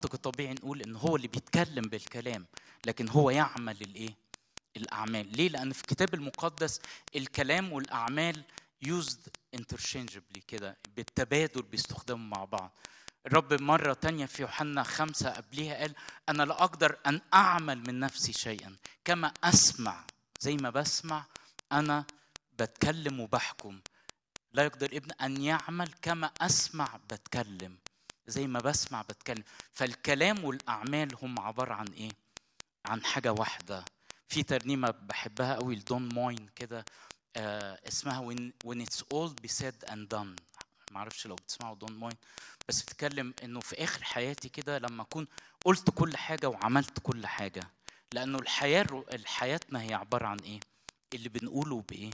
منطق طبيعي نقول ان هو اللي بيتكلم بالكلام لكن هو يعمل الايه الاعمال ليه لان في الكتاب المقدس الكلام والاعمال يوزد interchangeably كده بالتبادل بيستخدموا مع بعض الرب مرة تانية في يوحنا خمسة قبليها قال أنا لا أقدر أن أعمل من نفسي شيئا كما أسمع زي ما بسمع أنا بتكلم وبحكم لا يقدر ابن أن يعمل كما أسمع بتكلم زي ما بسمع بتكلم فالكلام والأعمال هم عبارة عن إيه؟ عن حاجة واحدة في ترنيمة بحبها قوي لدون موين كده آه اسمها when, when it's all be said and done ما اعرفش لو بتسمعوا دون موين بس بتكلم انه في اخر حياتي كده لما اكون قلت كل حاجه وعملت كل حاجه لانه الحياه حياتنا هي عباره عن ايه اللي بنقوله بايه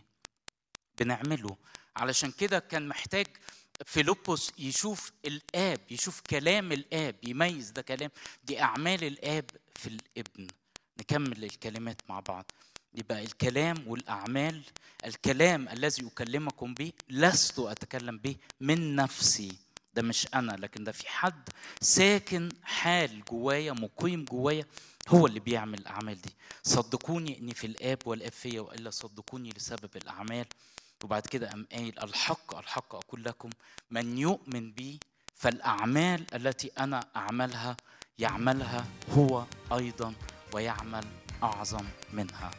بنعمله علشان كده كان محتاج فيلبس يشوف الاب يشوف كلام الاب يميز ده كلام دي اعمال الاب في الابن نكمل الكلمات مع بعض يبقى الكلام والاعمال الكلام الذي اكلمكم به لست اتكلم به من نفسي ده مش انا لكن ده في حد ساكن حال جوايا مقيم جوايا هو اللي بيعمل الاعمال دي صدقوني اني في الاب والاب فيا والا صدقوني لسبب الاعمال وبعد كده قام قايل الحق الحق اقول لكم من يؤمن بي فالاعمال التي انا اعملها يعملها هو ايضا ويعمل اعظم منها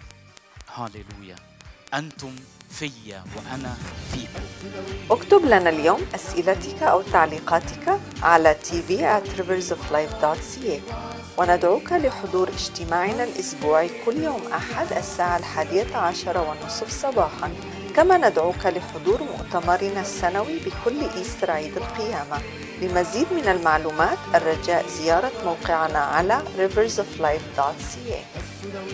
هاليلويا انتم فيا وانا فيكم اكتب لنا اليوم اسئلتك او تعليقاتك على tv at riversoflife.ca وندعوك لحضور اجتماعنا الاسبوعي كل يوم احد الساعه الحادية عشر والنصف صباحا كما ندعوك لحضور مؤتمرنا السنوي بكل إيستر عيد القيامة لمزيد من المعلومات الرجاء زيارة موقعنا على riversoflife.ca